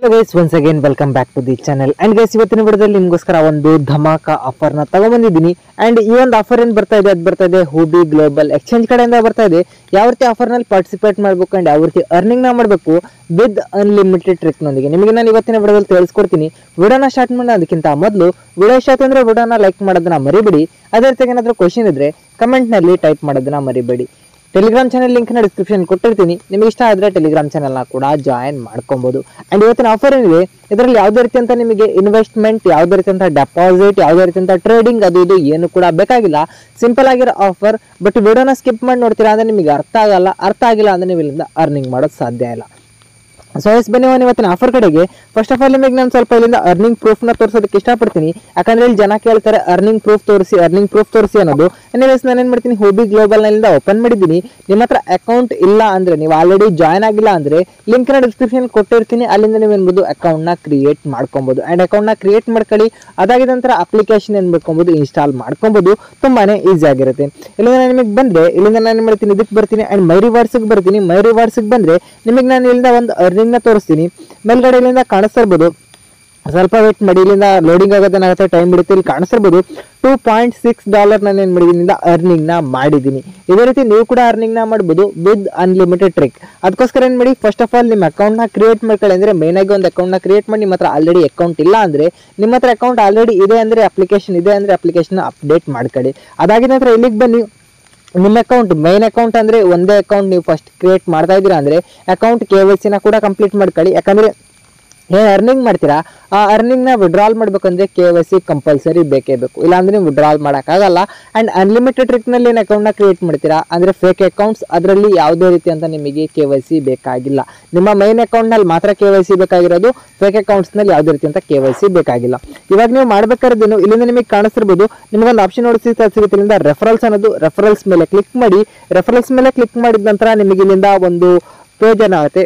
guys once again welcome back to the channel and guys ಇವತ್ತಿನ ವಿಡಿಯೋದಲ್ಲಿ ನಿಮಗೋಸ್ಕರ ಒಂದು ಧಮಾಕ ಆಫರ್ ನ ತಗೊಂಡ್ಬಂದಿದ್ದೀನಿ ಅಂಡ್ ಈ ಒಂದು ಆಫರ್ ಏನ್ ಬರ್ತಾ ಇದೆ ಅದು ಬರ್ತಾ ಇದೆ ಹೂಬಿ ಗ್ಲೋಬಲ್ ಎಕ್ಸ್ಚೇಂಜ್ ಕಡೆಯಿಂದ ಬರ್ತಾ ಇದೆ ಯಾವ ರೀತಿ ಆಫರ್ ನಲ್ಲಿ ಪಾರ್ಟಿಸಿಪೇಟ್ ಮಾಡಬೇಕು ಅಂಡ್ ಯಾವ ರೀತಿ ಅರ್ನಿಂಗ್ ನ ಮಾಡಬೇಕು ವಿತ್ ಅನ್ಲಿಮಿಟೆಡ್ ಟ್ರಿಕ್ ನೊಂದಿಗೆ ನಿಮಗೆ ನಾನು ಇವತ್ತಿನ ವಿಡಿಯೋದಲ್ಲಿ ತಿಳಿಸ್ಕೊಡ್ತೀನಿ ವಿಡಿಯೋನ ಸ್ಟಾರ್ಟ್ ಮಾಡೋಣ ಅದಕ್ಕಿಂತ ಮೊದಲು ವಿಡಿಯೋ ಇಷ್ಟ ಆಯ್ತು ಅಂದ್ರೆ ವಿಡಿಯೋನ ಲೈಕ್ ಮಾಡೋದನ್ನ ಮರಿಬೇಡಿ ಅದೇ ರೀತಿ ಏನಾದರೂ ಕ್ವಶನ್ ಇದ್ರೆ ಕಮೆಂಟ್ ನಲ್ಲಿ ಟೈಪ್ ಮಾಡೋದನ್ನ ಮರಿಬೇಡಿ ಟೆಲಿಗ್ರಾಮ್ ಚಾನಲ್ ಲಿಂಕ್ನ ಡಿಸ್ಕ್ರಿಪ್ಷನ್ ಕೊಟ್ಟಿರ್ತೀನಿ ನಿಮಗೆ ಇಷ್ಟ ಆದರೆ ಟೆಲಿಗ್ರಾಮ್ ಚಾನಲ್ನ ಕೂಡ ಜಾಯಿನ್ ಮಾಡ್ಕೊಬೋದು ಆ್ಯಂಡ್ ಇವತ್ತಿನ ಆಫರ್ ಏನಿದೆ ಇದರಲ್ಲಿ ಯಾವುದೇ ರೀತಿ ಅಂತ ನಿಮಗೆ ಇನ್ವೆಸ್ಟ್ಮೆಂಟ್ ಯಾವುದೇ ರೀತಿ ಅಂತ ಡೆಪಾಸಿಟ್ ಯಾವುದೇ ರೀತಿ ಅಂತ ಟ್ರೇಡಿಂಗ್ ಅದು ಇದು ಏನು ಕೂಡ ಬೇಕಾಗಿಲ್ಲ ಸಿಂಪಲ್ ಆಗಿರೋ ಆಫರ್ ಬಟ್ ವಿಡಿಯೋನ ಸ್ಕಿಪ್ ಮಾಡಿ ನೋಡ್ತೀರಾ ಅಂದರೆ ನಿಮಗೆ ಅರ್ಥ ಆಗಲ್ಲ ಅರ್ಥ ಆಗಿಲ್ಲ ಅಂದರೆ ನೀವು ಇಲ್ಲಿಂದ ಅರ್ನಿಂಗ್ ಮಾಡೋದು ಸಾಧ್ಯ ಇಲ್ಲ ಸೊ ಎಸ್ ಬನ್ನಿ ಅವನು ಇವತ್ತಿನ ಆಫರ್ ಕಡೆಗೆ ಫಸ್ಟ್ ಆಫ್ ಆಲ್ ನಿಮಗೆ ನಾನು ಸ್ವಲ್ಪ ಇಲ್ಲಿಂದ ಅರ್ನಿಂಗ್ ಪ್ರೂಫ್ನ ತೋರಿಸೋದಕ್ಕೆ ಇಷ್ಟಪಡ್ತೀನಿ ಯಾಕಂದ್ರೆ ಇಲ್ಲಿ ಜನ ಕೇಳ್ತಾರೆ ಅರ್ನಿಂಗ್ ಪ್ರೂಫ್ ತೋರಿಸಿ ಅರ್ನಿಂಗ್ ಪ್ರೂಫ್ ತೋರಿಸಿ ಅನ್ನೋದು ಎನಿವೇಸ್ ನಾನು ಏನು ಮಾಡ್ತೀನಿ ಹೋಬಿ ಗ್ಲೋಬಲ್ನಿಂದ ಓಪನ್ ಮಾಡಿದ್ದೀನಿ ನಿಮ್ಮ ಹತ್ರ ಅಕೌಂಟ್ ಇಲ್ಲ ಅಂದರೆ ನೀವು ಆಲ್ರೆಡಿ ಜಾಯ್ನ್ ಆಗಿಲ್ಲ ಅಂದರೆ ಲಿಂಕ್ನ ಡಿಸ್ಕ್ರಿಪ್ಷನ್ ಕೊಟ್ಟಿರ್ತೀನಿ ಅಲ್ಲಿಂದ ನೀವು ಏನ್ಬೋದು ಅಕೌಂಟ್ನ ಕ್ರಿಯೇಟ್ ಮಾಡ್ಕೊಬೋದು ಆ್ಯಂಡ್ ಅಕೌಂಟ್ನ ಕ್ರಿಯೇಟ್ ಮಾಡ್ಕೊಳ್ಳಿ ಅದಾಗಿದ ನಂತರ ಅಪ್ಲಿಕೇಶನ್ ಏನು ಮಾಡ್ಕೊಬೋದು ಇನ್ಸ್ಟಾಲ್ ಮಾಡ್ಕೊಬೋದು ತುಂಬಾ ಈಸಿ ಆಗಿರುತ್ತೆ ಇಲ್ಲಿಂದ ನಾನು ನಿಮಗೆ ಬಂದರೆ ಇಲ್ಲಿಂದ ನಾನು ಏನು ಮಾಡ್ತೀನಿ ಇದಕ್ಕೆ ಬರ್ತೀನಿ ಆ್ಯಂಡ್ ಮೈ ರಿವಾರ್ಡ್ಸ್ಗೆ ಬರ್ತೀನಿ ಮೈ ರಿವಾರ್ಡ್ಸ್ಗೆ ಬಂದರೆ ನಿಮಗೆ ನಾನು ಇಲ್ಲಿಂದ ಒಂದು ಅರ್ನಿಂಗ್ನ ತೋರಿಸ್ತೀನಿ ಮೇಲ್ಗಡೆ ಇಲ್ಲಿಂದ ಕಾಣಿಸ್ತಾ ಇರ್ಬೋದು ಸ್ವಲ್ಪ ವೇಟ್ ಮಾಡಿ ಇಲ್ಲಿಂದ ಲೋಡಿಂಗ್ ಆಗೋದೇನಾಗುತ್ತೆ ಟೈಮ್ ಬಿಡುತ್ತೆ ಇಲ್ಲಿ ಕಾಣಿಸ್ತಿರ್ಬೋದು ಟೂ ಪಾಯಿಂಟ್ ಸಿಕ್ಸ್ ಡಾಲರ್ ನಾನು ಏನು ಮಾಡಿದ್ದೀನಿ ಅರ್ನಿಂಗ್ ನ ಮಾಡಿದ್ದೀನಿ ಇದೇ ರೀತಿ ನೀವು ಕೂಡ ಅರ್ನಿಂಗ್ ನ ಮಾಡ್ಬೋದು ವಿತ್ ಅನ್ಲಿಮಿಟೆಡ್ ಟ್ರಿಕ್ ಅದಕ್ಕೋಸ್ಕರ ಏನು ಮಾಡಿ ಫಸ್ಟ್ ಆಫ್ ಆಲ್ ನಿಮ್ಮ ಅಕೌಂಟ್ ನ ಕ್ರಿಯೇಟ್ ಮಾಡ್ಕೊಳ್ಳಿ ಅಂದ್ರೆ ಮೇನ್ ಆಗಿ ಒಂದು ಅಕೌಂಟ್ ನ ಕ್ರಿಯೇಟ್ ಮಾಡಿ ನಿಮ್ಮ ಹತ್ರ ಆಲ್ರೆಡಿ ಅಕೌಂಟ್ ಇಲ್ಲ ಅಂದ್ರೆ ನಿಮ್ಮ ಹತ್ರ ಅಕೌಂಟ್ ಆಲ್ರೆಡಿ ಇದೆ ಅಂದ್ರೆ ಅಪ್ಲಿಕೇಶನ್ ಇದೆ ಅಂದ್ರೆ ಅಪ್ಲಿಕೇಶನ್ ಅಪ್ಡೇಟ್ ಮಾಡ್ಕೊಳ್ಳಿ ಅದಾಗಿದ ನಂತರ ಇಲ್ಲಿಗೆ ಬನ್ನಿ ನಿಮ್ಮ ಅಕೌಂಟ್ ಮೈನ್ ಅಕೌಂಟ್ ಅಂದ್ರೆ ಒಂದೇ ಅಕೌಂಟ್ ನೀವು ಫಸ್ಟ್ ಕ್ರಿಯೇಟ್ ಮಾಡ್ತಾ ಇದ್ದೀರಾ ಅಂದ್ರೆ ಅಕೌಂಟ್ ಕೆ ವೈ ಸಿನ ಕೂಡ ಕಂಪ್ಲೀಟ್ ಮಾಡ್ಕೊಳ್ಳಿ ಯಾಕಂದ್ರೆ ಏನು ಅರ್ನಿಂಗ್ ಮಾಡ್ತೀರಾ ಆ ಅರ್ನಿಂಗ್ನ ವಿಡ್ರಾಲ್ ಮಾಡ್ಬೇಕಂದ್ರೆ ಕೆ ವೈ ಸಿ ಕಂಪಲ್ಸರಿ ಬೇಕೇ ಬೇಕು ಇಲ್ಲಾಂದ್ರೆ ನೀವು ವಿಡ್ರಾಲ್ ಮಾಡೋಕ್ಕಾಗಲ್ಲ ಆ್ಯಂಡ್ ಅನ್ಲಿಮಿಟೆಡ್ ಟ್ರಿಕ್ನಲ್ಲಿ ಏನು ಅಕೌಂಟ್ನ ಕ್ರಿಯೇಟ್ ಮಾಡ್ತೀರಾ ಅಂದರೆ ಫೇಕ್ ಅಕೌಂಟ್ಸ್ ಅದರಲ್ಲಿ ಯಾವುದೇ ರೀತಿ ಅಂತ ನಿಮಗೆ ಕೆ ವೈ ಸಿ ಬೇಕಾಗಿಲ್ಲ ನಿಮ್ಮ ಮೈನ್ ಅಕೌಂಟ್ನಲ್ಲಿ ಮಾತ್ರ ಕೆ ವೈ ಸಿ ಬೇಕಾಗಿರೋದು ಫೇಕ್ ಅಕೌಂಟ್ಸ್ನಲ್ಲಿ ಯಾವುದೇ ರೀತಿ ಅಂತ ಕೆ ವೈ ಸಿ ಬೇಕಾಗಿಲ್ಲ ಇವಾಗ ನೀವು ಮಾಡ್ಬೇಕಾದ್ರೇನು ಇಲ್ಲಿಂದ ನಿಮಗೆ ಕಾಣಿಸ್ತಿರ್ಬೋದು ನಿಮಗೊಂದು ಆಪ್ಷನ್ ನೋಡಿ ಸಿಗುತ್ತೆ ಇಲ್ಲಿಂದ ರೆಫರಲ್ಸ್ ಅನ್ನೋದು ರೆಫರಲ್ಸ್ ಮೇಲೆ ಕ್ಲಿಕ್ ಮಾಡಿ ರೆಫರಲ್ಸ್ ಮೇಲೆ ಕ್ಲಿಕ್ ಮಾಡಿದ ನಂತರ ನಿಮಗೆ ಇಲ್ಲಿಂದ ಒಂದು ಪೇಜ್ ಏನಾಗುತ್ತೆ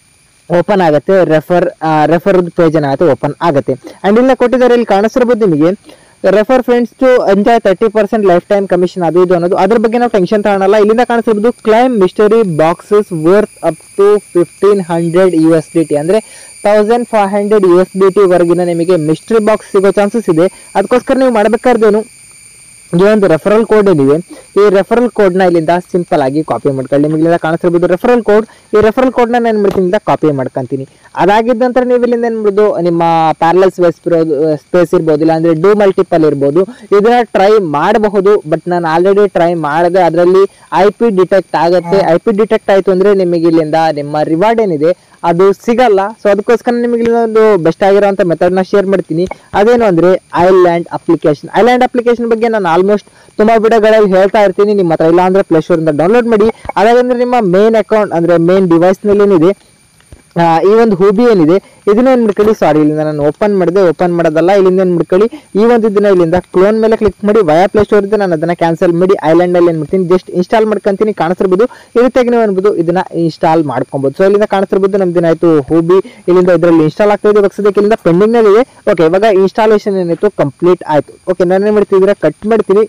ಓಪನ್ ಆಗುತ್ತೆ ರೆಫರ್ ರೆಫರ್ ಪೇಜ್ ಏನಾಗುತ್ತೆ ಓಪನ್ ಆಗುತ್ತೆ ಅಂಡ್ ಇಲ್ಲ ಕೊಟ್ಟಿದ್ದಾರೆ ಇಲ್ಲಿ ಕಾಣಿಸ್ತಿರ್ಬೋದು ನಿಮಗೆ refer friends to enjoy thirty percent lifetime commission ಅದು ಇದು ಅನ್ನೋದು ಅದ್ರ ಬಗ್ಗೆ ನಾವು ಟೆನ್ಷನ್ ತಗೊಳಲ್ಲ ಇಲ್ಲಿಂದ ಕಾಣಿಸ್ತಿರ್ಬೋದು claim mystery boxes worth up to fifteen hundred U S D T ಅಂದರೆ thousand five hundred U S D T ವರೆಗಿನ ನಿಮಗೆ ಮಿಸ್ಟ್ರಿ ಬಾಕ್ಸ್ ಸಿಗೋ ಚಾನ್ಸಸ್ ಇದೆ ಅದಕ್ಕೋಸ್ಕರ ನೀವು ಮಾಡಬೇಕಾದ್ರೇನು ಈ ಒಂದು ರೆಫರಲ್ ಕೋಡ್ ಏನಿದೆ ಈ ರೆಫರಲ್ ಕೋಡ್ನ ಇಲ್ಲಿಂದ ಸಿಂಪಲ್ ಆಗಿ ಕಾಪಿ ಮಾಡ್ಕೊಳ್ಳಿ ನಿಮಗೆ ಇಲ್ಲಿಂದ ಕಾಣಿಸ್ತಿರ್ಬೋದು ರೆಫರಲ್ ಕೋಡ್ ಈ ರೆಫರಲ್ ಕೋಡ್ನ ನಾನು ಮಾಡ್ತೀನಿ ಇಲ್ಲಿಂದ ಕಾಪಿ ಮಾಡ್ಕೊಂತೀನಿ ಅದಾಗಿದ್ದ ನಂತರ ನೀವು ಇಲ್ಲಿಂದ ಏನು ಮಾಡೋದು ನಿಮ್ಮ ಪ್ಯಾರಲಲ್ ಸ್ಪೇಸ್ ಇರೋದು ಸ್ಪೇಸ್ ಇರ್ಬೋದು ಇಲ್ಲಾಂದ್ರೆ ಡೂ ಮಲ್ಟಿಪಲ್ ಇರ್ಬೋದು ಇದನ್ನ ಟ್ರೈ ಮಾಡಬಹುದು ಬಟ್ ನಾನು ಆಲ್ರೆಡಿ ಟ್ರೈ ಮಾಡಿದೆ ಅದರಲ್ಲಿ ಐ ಪಿ ಡಿಟೆಕ್ಟ್ ಆಗುತ್ತೆ ಐ ಪಿ ಡಿಟೆಕ್ಟ್ ಆಯಿತು ಅಂದರೆ ನಿಮಗೆ ಇಲ್ಲಿಂದ ನಿಮ್ಮ ರಿವಾರ್ಡ್ ಏನಿದೆ ಅದು ಸಿಗಲ್ಲ ಸೊ ಅದಕ್ಕೋಸ್ಕರ ನಿಮಗೆ ಇಲ್ಲೊಂದು ಬೆಸ್ಟ್ ಆಗಿರೋಂಥ ಮೆಥಡ್ನ ಶೇರ್ ಮಾಡ್ತೀನಿ ಅದೇನು ಅಂದರೆ ಐಲ್ಯಾಂಡ್ ಅಪ್ಲಿಕೇಶನ್ ಐಲ್ಯಾಂಡ್ ಅಪ್ಲಿಕೇಶನ್ ಬಗ್ಗೆ ನಾನು ಆಲ್ಮೋಸ್ಟ್ ತುಂಬ ವಿಡಿಯೋಗಳಲ್ಲಿ ಹೇಳ್ತಾ ಇರ್ತೀನಿ ನಿಮ್ಮ ಹತ್ರ ಇಲ್ಲ ಅಂದರೆ ಪ್ಲೇಸ್ಟೋರಿಂದ ಡೌನ್ಲೋಡ್ ಮಾಡಿ ಅದಾಗಂದ್ರೆ ನಿಮ್ಮ ಮೇನ್ ಅಕೌಂಟ್ ಅಂದರೆ ಮೇನ್ ಡಿವೈಸ್ನಲ್ಲಿ ಏನಿದೆ ಆ, ಈ ಒಂದು ಹೂಬಿ ಏನಿದೆ ಇದನ್ನ ಏನ್ ಮಾಡ್ಕೊಳ್ಳಿ ಸಾರಿ ಇಲ್ಲಿಂದ ನಾನು ಓಪನ್ ಮಾಡಿದೆ ಓಪನ್ ಮಾಡೋದಲ್ಲ ಇಲ್ಲಿಂದ ಏನ್ ಮಾಡ್ಕೊಳ್ಳಿ ಈ ಒಂದು ಇದನ್ನ ಇಲ್ಲಿಂದ ಕ್ಲೋನ್ ಮೇಲೆ ಕ್ಲಿಕ್ ಮಾಡಿ ವಯಾ ಪ್ಲೇ ಸ್ಟೋರ್ ಇದೆ ನಾನು ಅದನ್ನ ಕ್ಯಾನ್ಸಲ್ ಮಾಡಿ ಐಲ್ಯಾಂಡ್ ಅಲ್ಲಿ ಏನ್ ಮಾಡ್ತೀನಿ ಜಸ್ಟ್ ಇನ್ಸ್ಟಾಲ್ ಮಾಡ್ಕೊಂತೀನಿ ಕಾಣಿಸ್ತಿರ್ಬೋದು ಈ ರೀತಿಯಾಗಿ ನೀವು ಅನ್ಬೋದು ಇದನ್ನ ಇನ್ಸ್ಟಾಲ್ ಮಾಡ್ಕೊಬೋದು ಸೊ ಇಲ್ಲಿಂದ ಕಾಣಿಸ್ತಿರ್ಬೋದು ನಮ್ದು ಏನಾಯ್ತು ಹೂಬಿ ಇಲ್ಲಿಂದ ಇದರಲ್ಲಿ ಇನ್ಸ್ಟಾಲ್ ಆಗ್ತಾ ಇದೆ ಇವಾಗ ಸದ್ಯಕ್ಕೆ ಇಲ್ಲಿಂದ ಪೆಂಡಿಂಗ್ ನಲ್ಲಿ ಇದೆ ಓಕೆ ಇವಾಗ ಇನ್ಸ್ಟಾಲೇಷನ್ ಏನಾಯ್ತು ಕಂಪ್ಲೀಟ್ ಆಯ್ತು ಓಕೆ ನಾನು ಏನ್ ಮಾಡ್ತಿದ್ರೆ ಕಟ್ ಮಾಡ್ತೀನಿ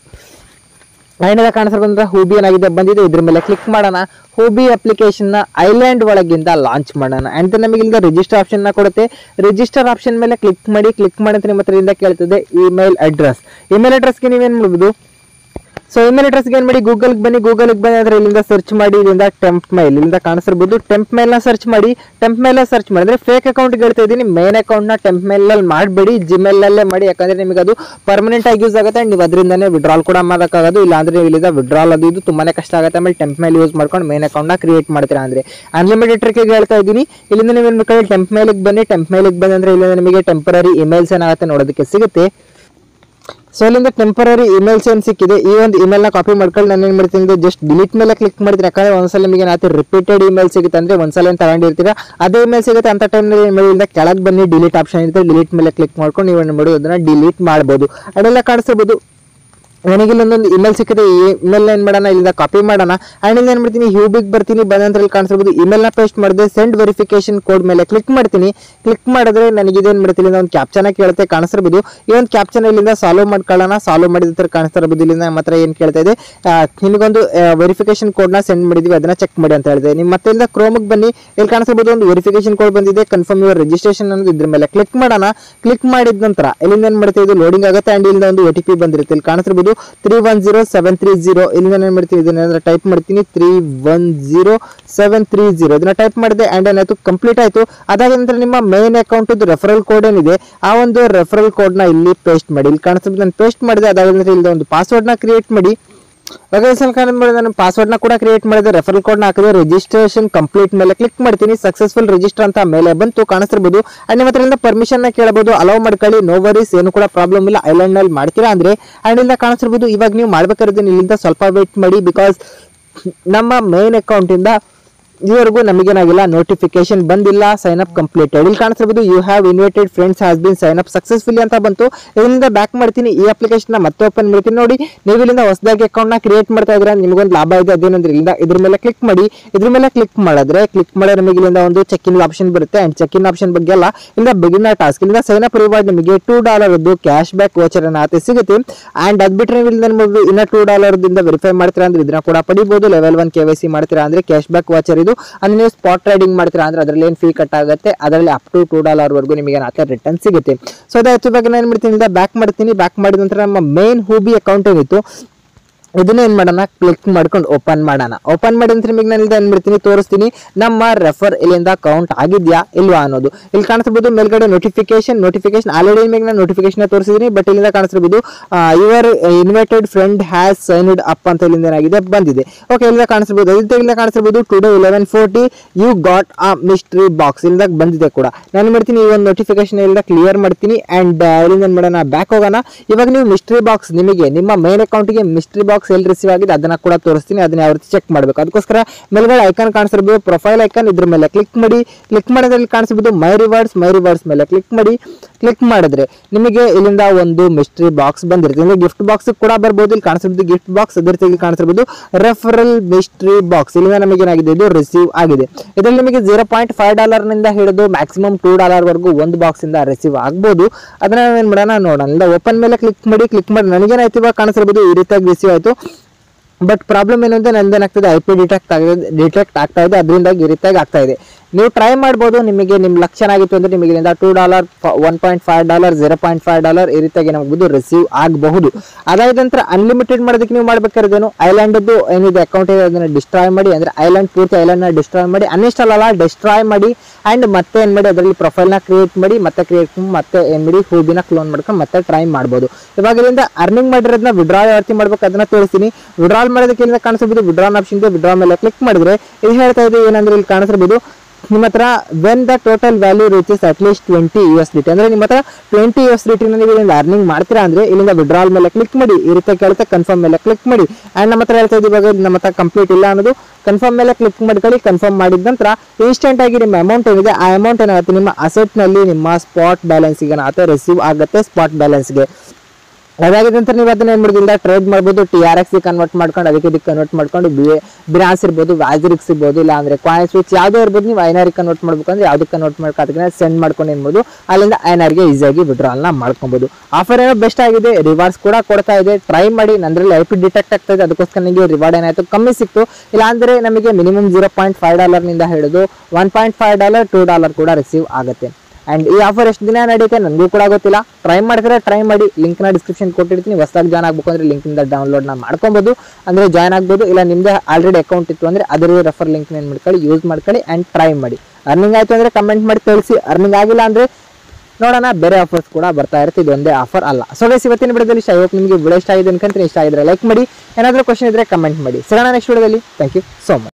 ಐನದ ಕಾಣಿಸ್ಕೊಂಡ್ರೆ ಹೂಬಿ ಏನಾಗಿದೆ ಬಂದಿದೆ ಇದ್ರ ಮೇಲೆ ಕ್ಲಿಕ್ ಮಾಡೋಣ ಹೂಬಿ ಅಪ್ಲಿಕೇಶನ್ ನ ಐಲ್ಯಾಂಡ್ ಒಳಗಿಂದ ಲಾಂಚ್ ಮಾಡೋಣ ಅಂಡ್ ನಮಗೆ ಇಲ್ಲಿಂದ ರಿಜಿಸ್ಟರ್ ಆಪ್ಷನ್ ನ ಕೊಡುತ್ತೆ ರಿಜಿಸ್ಟರ್ ಆಪ್ಷನ್ ಮೇಲೆ ಕ್ಲಿಕ್ ಮಾಡಿ ಕ್ಲಿಕ್ ಮಾಡಿ ನಿಮ್ಮ ಹತ್ರ ಇಂದ ಕೇಳ್ತದೆ ಇಮೇಲ್ ಅಡ್ರೆಸ್ ಇಮೇಲ್ ಅಡ್ರೆಸ್ಗೆ ನೀವೇನ್ ಮಾಡ್ಬೋದು ಸೊ ಇಮೇಲ್ ಅಡ್ರೆಸ್ಗೆ ಏನು ಮಾಡಿ ಗೂಗಲ್ಗೆ ಬನ್ನಿ ಗೂಗಲ್ಗೆ ಬನ್ನಿ ಅಂದ್ರೆ ಇಲ್ಲಿಂದ ಸರ್ಚ್ ಮಾಡಿ ಇಲ್ಲಿಂದ ಟೆಂಪ್ ಮೈಲ್ ಇಲ್ಲಿಂದ ಕಾಣಿಸಿರ್ಬೋದು ಟೆಂಪ್ ಮೇಲ್ನ ಸರ್ಚ್ ಮಾಡಿ ಟೆಂಪ್ ಮೇಲ್ ಸರ್ಚ್ ಮಾಡಿದ್ರೆ ಫೇಕ್ ಅಕೌಂಟ್ ಹೇಳ್ತಾ ಇದ್ದೀನಿ ಮೇನ್ ಅಕೌಂಟ್ನ ಟೆಂಪ್ ಮೇಲಲ್ಲಿ ಮಾಡಬೇಡಿ ಜಿಮೇಲಲ್ಲೇ ಮಾಡಿ ಯಾಕಂದ್ರೆ ನಿಮಗೆ ಅದು ಪರ್ಮನೆಂಟ್ ಆಗಿ ಯೂಸ್ ಆಗುತ್ತೆ and ನೀವು ಅದರಿಂದನೇ ವಿಡ್ರಾಲ್ ಕೂಡ ಮಾಡೋಕ್ಕಾಗೋದು ಇಲ್ಲಾಂದ್ರೆ ನೀವು ಇಲ್ಲಿಂದ ವಿಡ್ರಾಲ್ ಅದು ಇದು ತುಂಬಾನೇ ಕಷ್ಟ ಆಗುತ್ತೆ ಆಮೇಲೆ ಟೆಂಪ್ ಮೇಲ್ ಯೂಸ್ ಮಾಡ್ಕೊಂಡು ಮೇನ್ ಅಕೌಂಟ್ನ ಕ್ರಿಯೇಟ್ ಮಾಡ್ತೀರಾ ಅಂದ್ರೆ ಅನ್ಲಿಮಿಟೆಡ್ ಟ್ರಿಕ್ಗೆ ಹೇಳ್ತಾ ಇದ್ದೀನಿ ಇಲ್ಲಿಂದ ನೀವು ಏನು ಬೇಕಾದ್ರೆ ಟೆಂಪ್ ಮೇಲಿಗೆ ಬನ್ನಿ ಟೆಂಪ್ ಮೇಲಿಗೆ ಬಂದ್ರೆ ಅಂದ್ರೆ ಇಲ್ಲಿಂದ ನಿಮಗೆ ಟೆಂಪರರಿ ಇಮೇಲ್ಸ್ ಏನಾಗುತ್ತೆ ನೋಡೋದಕ್ಕೆ ಸಿಗುತ್ತೆ ಸೊ ಇಲ್ಲಿಂದ ಟೆಂಪರರಿ ಇಮೇಲ್ಸ್ ಏನು ಸಿಕ್ಕಿದೆ ಈ ಒಂದು ಇಮೇಲ್ನ ಕಾಪಿ ಮಾಡ್ಕೊಂಡು ನಾನು ಏನು ಮಾಡ್ತೀನಿ ಜಸ್ಟ್ ಡಿಲೀಟ್ ಮೇಲೆ ಕ್ಲಿಕ್ ಮಾಡ್ತೀನಿ ಯಾಕಂದ್ರೆ ಒಂದ್ಸಲ ನಿಮಗೆ ಏನಾಗುತ್ತೆ ರಿಪೀಟೆಡ್ ಇಮೇಲ್ ಸಿಗುತ್ತೆ ಅಂದ್ರೆ ಒಂದ್ಸಲ ಏನು ತಗೊಂಡಿರ್ತೀರಾ ಅದೇ ಇಮೇಲ್ ಸಿಗುತ್ತೆ ಅಂತ ಟೈಮ್ನಲ್ಲಿ ಇಮೇಲಿಂದ ಕೆಳಗೆ ಬನ್ನಿ ಡಿಲೀಟ್ ಆಪ್ಷನ್ ಇರುತ್ತೆ ಡಿಲೀಟ್ ಮೇಲೆ ಕ್ಲಿಕ್ ಮಾಡ್ಕೊಂಡು ನೀವು ಏನು ಮಾಡೋದು ಅದನ್ನ ಡಿಲೀಟ್ ಮಾಡ್ಬೋದು ಅದೆಲ್ಲ ಕಾಣಿಸ್ತಿರ್ಬೋದು ನನಗೆ ಇಲ್ಲೊಂದೊಂದು ಇಮೇಲ್ ಸಿಕ್ಕಿದೆ ಈ ಇಮೇಲ್ ಏನ್ ಮಾಡೋಣ ಇಲ್ಲಿಂದ ಕಾಪಿ ಮಾಡೋಣ ಆ್ಯಂಡ್ ಇಲ್ಲಿ ಏನ್ ಮಾಡ್ತೀನಿ ಹ್ಯೂಬಿಗೆ ಬರ್ತೀನಿ ಬಂದ ನಂತರ ಇಲ್ಲಿ ಕಾಣಿಸ್ಬೋದು ಇಮೇಲ್ನ ಪೇಸ್ಟ್ ಮಾಡಿದೆ ಸೆಂಡ್ ವೆರಿಫಿಕೇಶನ್ ಕೋಡ್ ಮೇಲೆ ಕ್ಲಿಕ್ ಮಾಡ್ತೀನಿ ಕ್ಲಿಕ್ ಮಾಡಿದ್ರೆ ನನಗೆ ಇದೇನು ಮಾಡ್ತೀನಿ ಇಲ್ಲಿಂದ ಒಂದು ಕ್ಯಾಪ್ಚನ ಕೇಳುತ್ತೆ ಕಾಣಿಸ್ತಿರ್ಬೋದು ಈ ಒಂದು ಕ್ಯಾಪ್ಚನ ಇಲ್ಲಿಂದ ಸಾಲ್ವ್ ಮಾಡ್ಕೊಳ್ಳೋಣ ಸಾಲ್ವ್ ಮಾಡಿದ ಹತ್ರ ಕಾಣಿಸ್ತಾ ಇರ್ಬೋದು ಇಲ್ಲಿಂದ ನಮ್ಮ ಹತ್ರ ಏನು ಕೇಳ್ತಾ ಇದೆ ಆ, ನಿಮಗೊಂದು ವೆರಿಫಿಕೇಶನ್ ಕೋಡ್ನ ಸೆಂಡ್ ಮಾಡಿದ್ವಿ ಅದನ್ನ ಚೆಕ್ ಮಾಡಿ ಅಂತ ಹೇಳಿದೆ ನಿಮ್ಮ ಮತ್ತೆ ಇಲ್ಲಿಂದ ಕ್ರೋಮಿಗೆ ಬನ್ನಿ ಇಲ್ಲಿ ಕಾಣಿಸ್ತಿರ್ಬೋದು ಒಂದು ವೆರಿಫಿಕೇಶನ್ ಕೋಡ್ ಬಂದಿದೆ ಕನ್ಫರ್ಮ್ ಯುವರ್ ರಿಜಿಸ್ಟ್ರೇಷನ್ ಅನ್ನೋದು ಇದ್ರ ಮೇಲೆ ಕ್ಲಿಕ್ ಮಾಡೋಣ ಕ್ಲಿಕ್ ಮಾಡಿದ ನಂತರ ಇಲ್ಲಿಂದ ಏನು ಮಾಡ್ತೀವಿ ಇದು ಲೋಡಿಂಗ್ ಆಗುತ್ತೆ ಆ್ಯಂಡ್ ಇಲ್ಲಿಂದ ಒಂದು ಒ ಟಿ ಪಿ ಬಂದಿರುತ್ತೆ ಇಲ್ಲಿ ಕಾಣಿಸ್ತಿರ್ಬೋದು three one zero seven three zero ಇಲ್ಲಿಂದ ಏನು ಮಾಡ್ತೀನಿ ಇದನ್ನ ಟೈಪ್ ಮಾಡ್ತೀನಿ three one zero seven three zero ಇದನ್ನ ಟೈಪ್ ಮಾಡಿದೆ ಆ್ಯಂಡ್ ಏನಾಯ್ತು ಕಂಪ್ಲೀಟ್ ಆಯಿತು ಅದಾದ ನಂತರ ನಿಮ್ಮ ಮೇನ್ ಅಕೌಂಟ್ ರೆಫರಲ್ ಕೋಡ್ ಏನಿದೆ ಆ ಒಂದು ರೆಫರಲ್ ಕೋಡ್ನ ಇಲ್ಲಿ ಪೇಸ್ಟ್ ಮಾಡಿ ಇಲ್ಲಿ ಕಾಣಿಸ್ತಿರ್ಬೋದು ನಾನು ಪೇಸ್ಟ್ ಮಾಡಿದೆ ಅದಾದ ನಂತರ ಇಲ್ಲಿ ಒಂದು ಪಾಸ್ವರ್ಡ್ನ ಕ್ರಿಯೇಟ್ ಮಾಡಿ ಓಕೆ ಸ್ವಲ್ಪ ಮಾಡಿ ನಾನು ಪಾಸ್ವರ್ಡ್ನ ಕೂಡ ಕ್ರಿಯೇಟ್ ಮಾಡಿದೆ ರೆಫರಲ್ ಕೋಡ್ನ ಹಾಕಿದೆ ರಿಜಿಸ್ಟ್ರೇಷನ್ ಕಂಪ್ಲೀಟ್ ಮೇಲೆ ಕ್ಲಿಕ್ ಮಾಡ್ತೀನಿ ಸಕ್ಸಸ್ಫುಲ್ ರಿಜಿಸ್ಟರ್ ಅಂತ ಮೇಲೆ ಬಂತು ಕಾಣಿಸ್ತಿರ್ಬೋದು ಅಂಡ್ ನಿಮ್ಮ ಹತ್ರದಿಂದ ಪರ್ಮಿಷನ್ ಕೇಳಬಹುದು ಅಲೋ ಮಾಡ್ಕೊಳ್ಳಿ ನೋ ವರೀಸ್ ಏನು ಕೂಡ ಪ್ರಾಬ್ಲಮ್ ಇಲ್ಲ ಐಲ್ಯಾಂಡ್ ನಲ್ಲಿ ಮಾಡ್ತೀರಾ ಅಂದ್ರೆ ಅಂಡ್ ಇಲ್ಲ ಕಾಣಿಸ್ತಿರ್ಬೋದು ಇವಾಗ ನೀವು ಮಾಡ್ಬೇಕಾದ್ರೆ ಇಲ್ಲಿಂದ ಸ್ವಲ್ಪ ವೇಟ್ ಮಾಡಿ ಬಿಕಾಸ್ ನಮ್ಮ ಮೇನ್ ಅಕೌಂಟ್ ಇಂದ ಇದುವರೆಗೂ ನಮಗೇನಾಗಿಲ್ಲ ನೋಟಿಫಿಕೇಶನ್ ಬಂದಿಲ್ಲ ಸೈನ್ ಅಪ್ ಕಂಪ್ಲೀಟೆಡ್ ಇಲ್ಲಿ ಕಾಣಿಸ್ತಿರ್ಬೋದು you have invited friends has been sign up successfully ಅಂತ ಬಂತು ಇದರಿಂದ ಬ್ಯಾಕ್ ಮಾಡ್ತೀನಿ ಈ ಅಪ್ಲಿಕೇಶನ್ ಮತ್ತೆ ಓಪನ್ ಮಾಡ್ತೀನಿ ನೋಡಿ ನೀವು ಇಲ್ಲಿಂದ ಹೊಸದಾಗಿ ಅಕೌಂಟ್ ನ ಕ್ರಿಯೇಟ್ ಮಾಡ್ತಾ ಇದ್ರೆ ನಿಮಗೊಂದು ಲಾಭ ಇದೆ ಅದೇನಂದ್ರೆ ಇಲ್ಲಿಂದ ಇದ್ರ ಮೇಲೆ ಕ್ಲಿಕ್ ಮಾಡಿ ಇದ್ರ ಮೇಲೆ ಕ್ಲಿಕ್ ಮಾಡಿದ್ರೆ ಕ್ಲಿಕ್ ಮಾಡಿದ್ರೆ ನಿಮಗೆ ಇಲ್ಲಿಂದ ಒಂದು ಚೆಕ್ ಇನ್ ಆಪ್ಷನ್ ಬರುತ್ತೆ ಅಂಡ್ ಚೆಕ್ ಇನ್ ಆಪ್ಷನ್ ಬಗ್ಗೆ ಎಲ್ಲ ಇಲ್ಲಿಂದ ಬಿಗಿನರ್ ಟಾಸ್ಕ್ ಇಲ್ಲಿಂದ ಸೈನ್ ಅಪ್ ರಿವಾರ್ಡ್ ನಿಮಗೆ two dollar cash back voucher ಅನ್ನ ಸಿಗುತ್ತೆ ಅಂಡ್ ಅದ್ ಬಿಟ್ರೆ ನೀವು ಇಲ್ಲಿಂದ ನಿಮಗೆ ಇನ್ನ ಟೂ ಡಾಲರ್ ದಿಂದ ವೆರಿಫೈ ಮಾಡ್ತೀರಾ ಅಂದ್ರೆ ಇದನ್ನ ಕೂಡ ಪಡಿಬಹುದು level one K Y C ಮಾಡ್ತೀರಾ ಅಂದ್ರೆ ಕ್ಯಾಶ್ ಬ್ಯಾಕ್ ವಾಚರ್ ಇದು ಅಂದ್ರೆ ನೀವು ಸ್ಪಾಟ್ ಟ್ರೇಡಿಂಗ್ ಮಾಡ್ತೀರಾ ಅಂದ್ರೆ ಅದರಲ್ಲಿ ಏನು ಫೀ ಕಟ್ ಆಗುತ್ತೆ ಅದರಲ್ಲಿ ಅಪ್ ಟು ಟೂ ಡಾಲರ್ ವರೆಗೂ ನಿಮಗೆ ಏನಾಗುತ್ತೆ ರಿಟರ್ನ್ ಸಿಗುತ್ತೆ ಸೊ ಅದಾಯ್ತು ಇವಾಗ ನಾನು ಏನು ಮಾಡ್ತೀನಿ ಬ್ಯಾಕ್ ಮಾಡ್ತೀನಿ ಬ್ಯಾಕ್ ಮಾಡಿದ ನಂತರ ನಮ್ಮ ಮೇನ್ ಹೂಬಿ ಅಕೌಂಟ್ ಏನಿತ್ತು ಇದನ್ನ ಏನ್ ಮಾಡೋಣ ಕ್ಲಿಕ್ ಮಾಡ್ಕೊಂಡು ಓಪನ್ ಮಾಡೋಣ ಓಪನ್ ಮಾಡಿದ ನಂತರ ನಿಮಗೆ ನಾನು ಇಲ್ಲಿ ಏನ್ ಮಾಡ್ತೀನಿ ತೋರಿಸ್ತೀನಿ ನಮ್ಮ ರೆಫರ್ ಇಲ್ಲಿಂದ ಕೌಂಟ್ ಆಗಿದ್ಯಾ ಇಲ್ವಾ ಅನ್ನೋದು ಇಲ್ಲಿ ಕಾಣಿಸ್ಬೋದು ಮೇಲ್ಗಡೆ ನೋಟಿಫಿಕೇಶನ್ ನೋಟಿಫಿಕೇಶನ್ ಆಲ್ರೆಡಿ ನಿಮಗೆ ನಾನು ನೋಟಿಫಿಕೇಶನ್ ತೋರಿಸಿದ್ದೀನಿ ಬಟ್ ಇಲ್ಲಿಂದ ಕಾಣಿಸ್ತಿರ್ಬೋದು your invited friend has signed up ಅಂತ ಇಲ್ಲಿಂದ ಏನಾಗಿದೆ ಬಂದಿದೆ ಓಕೆ ಇಲ್ಲಿಂದ ಕಾಣಿಸ್ತಿರ್ಬೋದು ಅದೇ ಇಲ್ಲಿಂದ ಕಾಣಿಸ್ತಿರ್ಬೋದು today eleven forty you got a mystery box ಇಲ್ಲಿಂದ ಬಂದಿದೆ ಕೂಡ ನಾನು ಮಾಡ್ತೀನಿ ಈ ಒಂದು ನೋಟಿಫಿಕೇಶನ್ ಇಲ್ಲಿಂದ ಕ್ಲಿಯರ್ ಮಾಡ್ತೀನಿ ಅಂಡ್ ಇಲ್ಲಿಂದ ಏನ್ ಮಾಡೋಣ ಬ್ಯಾಕ್ ಹೋಗೋಣ ಇವಾಗ ನೀವು ಮಿಸ್ಟ್ರಿ ಬಾಕ್ಸ್ ನಿಮಗೆ ನಿಮ್ಮ ಮೇನ್ ಅಕೌಂಟ್ಗೆ ಮಿಸ್ಟ್ರಿ ಬಾಕ್ಸ್ ಎಲ್ಲಿ ರಿಸೀವ್ ಆಗಿದೆ ಅದನ್ನ ಕೂಡ ತೋರಿಸ್ತೀನಿ ಅದನ್ನ ಯಾವ ರೀತಿ ಚೆಕ್ ಮಾಡಬೇಕು ಅದಕ್ಕೋಸ್ಕರ ಮೇಲ್ಗಡೆ ಐಕಾನ್ ಕಾಣಿಸಿರ್ಬೋದು ಪ್ರೊಫೈಲ್ ಐಕಾನ್ ಇದ್ರ ಮೇಲೆ ಕ್ಲಿಕ್ ಮಾಡಿ ಕ್ಲಿಕ್ ಮಾಡಿದ್ರೆ ಕಾಣಿಸ್ಬೋದು ಮೈ ರಿವಾರ್ಡ್ಸ್ ಮೈ ರಿವಾರ್ಡ್ಸ್ ಮೇಲೆ ಕ್ಲಿಕ್ ಮಾಡಿ ಕ್ಲಿಕ್ ಮಾಡಿದ್ರೆ ನಿಮಗೆ ಇಲ್ಲಿಂದ ಒಂದು ಮಿಸ್ಟ್ರಿ ಬಾಕ್ಸ್ ಬಂದಿರುತ್ತೆ ಇಲ್ಲಿ ಗಿಫ್ಟ್ ಬಾಕ್ಸ್ ಕೂಡ ಬರ್ಬೋದು ಇಲ್ಲಿ ಕಾಣಿಸಿರ್ಬೋದು ಗಿಫ್ಟ್ ಬಾಕ್ಸ್ ಅದೇ ರೀತಿ ಇಲ್ಲಿ ಕಾಣಿಸಿರ್ಬೋದು ರೆಫರಲ್ ಮಿಸ್ಟ್ರಿ ಬಾಕ್ಸ್ ಇಲ್ಲಿಂದ ನಮಗೆ ಏನಾಗಿದೆ ಇದು ರಿಸೀವ್ ಆಗಿದೆ ಇದರಲ್ಲಿ ನಿಮಗೆ ಜೀರೋ ಪಾಯಿಂಟ್ ಫೈವ್ ಡಾಲರ್ ನಿಂದ ಹಿಡಿದು ಮ್ಯಾಕ್ಸಿಮಮ್ ಟೂ ಡಾಲರ್ ವರೆಗೂ ಒಂದು ಬಾಕ್ಸ್ ಇಂದ ರಿಸೀವ್ ಆಗ್ಬೋದು ಅದನ್ನ ನಾವೇನ್ ಮಾಡೋಣ ನೋಡೋಣ ಓಪನ್ ಮೇಲೆ ಕ್ಲಿಕ್ ಮಾಡಿ ಕ್ಲಿಕ್ ಮಾಡಿ ನನಗೇನಾಯ್ತು ಇವಾಗ ಕಾಣಿಸಿರ್ಬೋದು ಈ ರೀತಿಯಾಗಿ ರಿಸೀವ್ ಆಯ್ತು ಬಟ್ ಪ್ರಾಬ್ಲಮ್ ಏನು ಅಂದ್ರೆ ನಂದೇನಾಗ್ತದೆ ಐ ಪಿ ಡಿಟೆಕ್ಟ್ ಆಗಿದೆ ಡಿಟೆಕ್ಟ್ ಆಗ್ತಾ ಇದೆ ಅದರಿಂದಾಗಿ ಈ ರೀತಿಯಾಗಿ ಆಗ್ತಾ ಇದೆ ನೀವು ಟ್ರೈ ಮಾಡ್ಬೋದು ನಿಮಗೆ ನಿಮ್ಮ ಲಕ್ ಚೆನ್ನಾಗಿತ್ತು ಅಂದ್ರೆ ನಿಮಗೆ ಇದರಿಂದ two dollar one point five dollar zero point five dollar ಈ ರೀತಿಯಾಗಿ ಏನಾಗ್ಬೋದು ರಿಸೀವ್ ಆಗಬಹುದು ಅದಾದ ನಂತರ ಅನ್ಲಿಮಿಟೆಡ್ ಮಾಡೋದಕ್ಕೆ ನೀವು ಮಾಡ್ಬೇಕಾದ್ರೇನು ಐಲ್ಯಾಂಡದ್ದು ಏನಿದೆ ಅಕೌಂಟ್ ಇದೆ ಅದನ್ನ ಡಿಸ್ಟ್ರಾಯ್ ಮಾಡಿ ಅಂದ್ರೆ ಐಲ್ಯಾಂಡ್ ಪೂರ್ತಿ ಐಲ್ಯಾಂಡ್ನ ಡಿಸ್ಟ್ರಾಯ್ ಮಾಡಿ ಅನ್ಇನ್ಸ್ಟಾಲ್ ಅಲ್ಲ ಡಿಸ್ಟ್ರಾಯ್ ಮಾಡಿ ಆ್ಯಂಡ್ ಮತ್ತೆ ಏನು ಮಾಡಿ ಅದರಲ್ಲಿ ಪ್ರೊಫೈಲ್ನ ಕ್ರಿಯೇಟ್ ಮಾಡಿ ಮತ್ತೆ ಕ್ರಿಯೇಟ್ ಮತ್ತೆ ಏನು ಮಾಡಿ ಹೂಬಿನ ಕ್ಲೋನ್ ಮಾಡ್ಕೊಂಡು ಮತ್ತೆ ಟ್ರೈ ಮಾಡ್ಬೋದು ಇವಾಗ ಇದರಿಂದ ಅರ್ನಿಂಗ್ ಮಾಡಿರೋದನ್ನ ವಿಡ್ರಾ ಯಾವ ರೀತಿ ಮಾಡ್ಬೇಕು ಅದನ್ನ ತೋರಿಸ್ತೀನಿ ವಿಡ್ರಾಲ್ ಮಾಡೋದಕ್ಕೆ ಇಲ್ಲಿಂದ ಕಾಣಿಸ್ಬೋದು ವಿಡ್ರಾನ್ ಆಪ್ಷನ್ ಇದೆ ವಿಡ್ರಾ ಮೇಲೆ ಕ್ಲಿಕ್ ಮಾಡಿದ್ರೆ ಇದು ಹೇಳ್ತಾ ಇದೆ ಏನಂದ್ರೆ ಇಲ್ಲಿ ಕಾಣಿಸ್ಬೋದು ನಿಮ್ಮ ಹತ್ರ when the total value reaches at least twenty U S D T ಅಂದ್ರೆ ನಿಮ್ಮ ಹತ್ರ twenty U S D T ನೀವು ಇಲ್ಲಿಂದ ಅರ್ನಿಂಗ್ ಮಾಡ್ತೀರಾ ಅಂದ್ರೆ ಇಲ್ಲಿಂದ ವಿಡ್ರಾಲ್ ಮೇಲೆ ಕ್ಲಿಕ್ ಮಾಡಿ ಈ ರೀತಿ ಕೇಳುತ್ತೆ ಕನ್ಫರ್ಮ್ ಮೇಲೆ ಕ್ಲಿಕ್ ಮಾಡಿ ಆ್ಯಂಡ್ ನಮ್ಮ ಹತ್ರ ಹೇಳ್ತಾ ಇದ್ದೀವಿ ಇವಾಗ ನಮ್ಮ ಹತ್ರ ಕಂಪ್ಲೀಟ್ ಇಲ್ಲ ಅನ್ನೋದು ಕನ್ಫರ್ಮ್ ಮೇಲೆ ಕ್ಲಿಕ್ ಮಾಡ್ಕೊಳ್ಳಿ ಕನ್ಫರ್ಮ್ ಮಾಡಿದ ನಂತರ ಇನ್ಸ್ಟೆಂಟ್ ಆಗಿ ನಿಮ್ಮ ಅಮೌಂಟ್ ಏನಿದೆ ಆ ಅಮೌಂಟ್ ಏನಾಗುತ್ತೆ ನಿಮ್ಮ ಅಸೆಟ್ ನಲ್ಲಿ ನಿಮ್ಮ ಸ್ಪಾಟ್ ಬ್ಯಾಲೆನ್ಸ್ಗೆ ಏನಾಗುತ್ತೆ ರಿಸೀವ್ ಆಗುತ್ತೆ ಸ್ಪಾಟ್ ಬ್ಯಾಲೆನ್ಸ್ಗೆ ಅದಾಗಿದ ನಂತರ ನೀವು ಅದನ್ನ ಏನ್ ಮಾಡಿದ್ರಿಂದ ಟ್ರೇಡ್ ಮಾಡ್ಬೋದು ಟಿ ಆರ್ ಎಕ್ಸ್ ಕನ್ವರ್ಟ್ ಮಾಡ್ಕೊಂಡು ಅದಕ್ಕೆ ಇದಕ್ಕೆ ಕನ್ವರ್ಟ್ ಮಾಡ್ಕೊಂಡು ಬಿ ಬಿರಾಸ್ ಇರ್ಬೋದು ವ್ಯಾಜರಿಕ್ಸ್ ಇರ್ಬೋದು ಇಲ್ಲ ಅಂದ್ರೆ ಕಾಯಿನ್ ಸ್ವಿಚ್ ಯಾವುದೇ ಇರ್ಬೋದು ನೀವು ಐನಾರ್ ಕನ್ವರ್ಟ್ ಮಾಡ್ಬೇಕಂದ್ರೆ ಯಾವ್ದಕ್ಕೆ ಕನ್ವರ್ಟ್ ಮಾಡ್ಕೊ ಅದಕ್ಕೆ ಸೆಂಡ್ ಮಾಡ್ಕೊಂಡು ಏನ್ಬೋದು ಅಲ್ಲಿಂದ ಐನಾರ್ಗೆ ಈಸಿಯಾಗಿ ವಿಡ್ರಾಲ್ನ ಮಾಡ್ಕೊಬೋದು ಆಫರ್ ಏನೋ ಬೆಸ್ಟ್ ಆಗಿದೆ ರಿವಾರ್ಡ್ಸ್ ಕೂಡ ಕೊಡ್ತಾ ಇದೆ ಟ್ರೈ ಮಾಡಿ ನಂದ್ರಲ್ಲಿ ಐ ಪಿ ಡಿಟೆಕ್ಟ್ ಆಗ್ತಾ ಇದೆ ಅದಕ್ಕೋಸ್ಕರ ನಿಮಗೆ ರಿವಾರ್ಡ್ ಏನಾಯ್ತು ಕಮ್ಮಿ ಸಿಕ್ತು ಇಲ್ಲ ಅಂದ್ರೆ ನಮಗೆ ಮಿನಿಮಮ್ ಜೀರೋ ಪಾಯಿಂಟ್ ಫೈವ್ ಡಾಲರ್ನಿಂದ ಹಿಡಿದು one point five dollar two dollar ಕೂಡ ರಿಸೀವ್ ಆಗುತ್ತೆ ಅಂಡ್ ಈ ಆಫರ್ ಎಷ್ಟು ದಿನ ನಡೆಯುತ್ತೆ ನನಗೂ ಕೂಡ ಗೊತ್ತಿಲ್ಲ ಟ್ರೈ ಮಾಡಿದ್ರೆ ಟ್ರೈ ಮಾಡಿ ಲಿಂಕ್ ನ ಡಿಸ್ಕ್ರಿಪ್ಷನ್ ಕೊಟ್ಟಿರ್ತೀನಿ ಹೊಸದಾಗಿ ಜಾಯ್ನ್ ಆಗ್ಬೇಕು ಅಂದ್ರೆ ಲಿಂಕ್ ಇಂದ ಡೌನ್ಲೋಡ್ ನ ಮಾಡ್ಕೊಬಹುದು ಅಂದ್ರೆ ಜಾಯ್ನ್ ಆಗ್ಬೋದು ಇಲ್ಲ ನಿಮ್ದೇ ಆಲ್ರೆಡಿ ಅಕೌಂಟ್ ಇತ್ತು ಅಂದ್ರೆ ಅದರ ರೆಫರ್ ಲಿಂಕ್ ಏನ್ ಮಾಡ್ಕೊಳ್ಳಿ ಯೂಸ್ ಮಾಡ್ಕೊಳ್ಳಿ ಅಂಡ್ ಟ್ರೈ ಮಾಡಿ ಅರ್ನಿಂಗ್ ಆಯ್ತು ಅಂದ್ರೆ ಕಮೆಂಟ್ ಮಾಡಿ ತಿಳಿಸಿ ಅರ್ನಿಂಗ್ ಆಗಿಲ್ಲ ಅಂದ್ರೆ ನೋಡೋಣ ಬೇರೆ ಆಫರ್ಸ್ ಕೂಡ ಬರ್ತಾ ಇರುತ್ತೆ ಇದೊಂದೇ ಆಫರ್ ಅಲ್ಲ ಸೊ ಗೈಸ್ ಇವತ್ತಿನ ವಿಡಿಯೋದಲ್ಲಿ ಇಷ್ಟ ಹೋಪ್ ನಿಮಗೆ ವಿಡಿಯೋ ಇಷ್ಟ ಆಗಿದೆ ಅನ್ಕೊಂತೀನಿ ಇಷ್ಟ ಆಗಿದ್ರೆ ಲೈಕ್ ಮಾಡಿ ಏನಾದರೂ ಕ್ವಶನ್ ಇದ್ರೆ ಕಮೆಂಟ್ ಮಾಡಿ ಸಿಗೋಣ ನೆಕ್ಸ್ಟ್ ವಿಡಿಯೋದಲ್ಲಿ ಥ್ಯಾಂಕ್ ಯು ಸೋ ಮಚ್